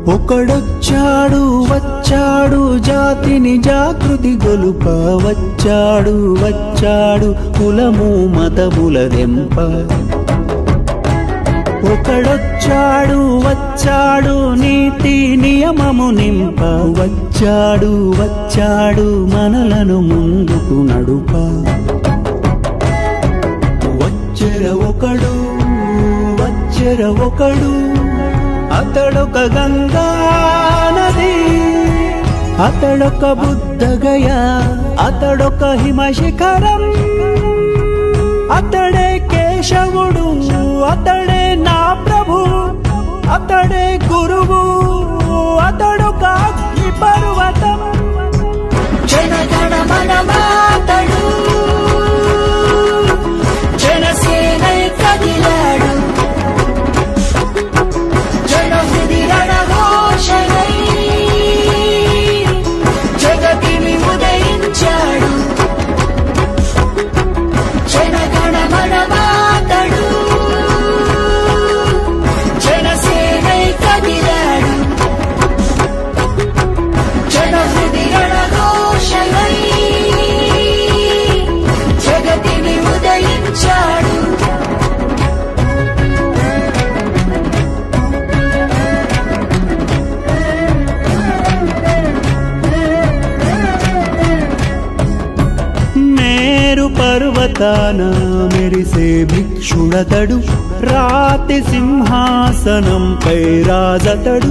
ఒకడొచ్చాడు వచ్చాడు జాతిని జాగృతి గొలుప వచ్చాడు వచ్చాడు కులము మతముల దెంప ఒకడొచ్చాడు వచ్చాడు నీతి నియమము నింప వచ్చాడు వచ్చాడు మనలను ముందుకు నడుప వచ్చెర ఒకడు వచ్చెర ఒకడు అతడొక గంగా నది అతడొక బుద్ధగయ అతడొక హిమశిఖరం అతడే కేశవుడు అతడే నా ప్రభు అతడే గురువు అతడొక అగ్ని పర్వతం జనగణ మన మాతడు జనసేనై కదిలాడు జనహృది రణఘోషణై జగతిని ఉదయించాడు జనగణ మన మాతడు జనసేనై కదిలాడు జనహృది రణఘోషణై జగతిని ఉదయించాడు మేరు పర్వతాన మెరిసే భిక్షుడతడు రాతి సింహాసనంపై రాజతడు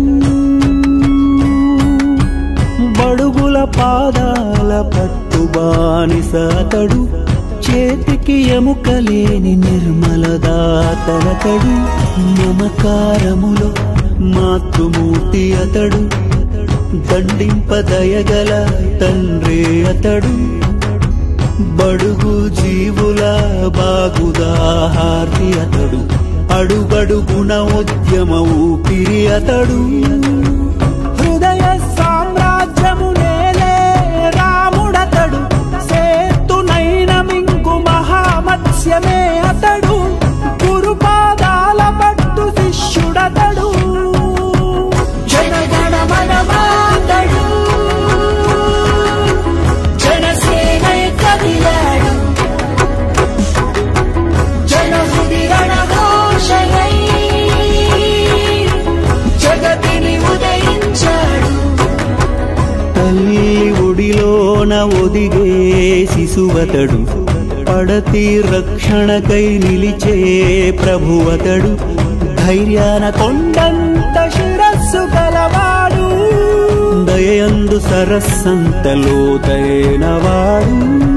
బడుగుల పాదాల పట్టు బానిసతడు చేతికి ఎముకలేని నిర్మల దాతరతడు మమకారములో మాతృమూర్తి అతడు దండింపదయగల తండ్రి అతడు బడుగు జీవుల బాగుదాహార్తి అతడు అడుగడుగున ఉద్యమ ఊపిరి అతడు హృదయ సామ్రాజ్యము నేలే రాముడతడు సేతునైన మింగు మహామత్స్యమే అతడు గురుపాదాల పట్టు శిష్యుడతడు జనగణ మన మాతడు జనసేనై కదిలాడు జనహృది రణఘోషణై జగతిని ఉదయించాడు తల్లి ఒడిలోన ఒదిగే శిశువతడు పడతి రక్షణకై నిలిచే ప్రభువతడు ధైర్యాన కొండంత శిరస్సు గలవాడు దయందు సరస్సంత లోతైనవాడు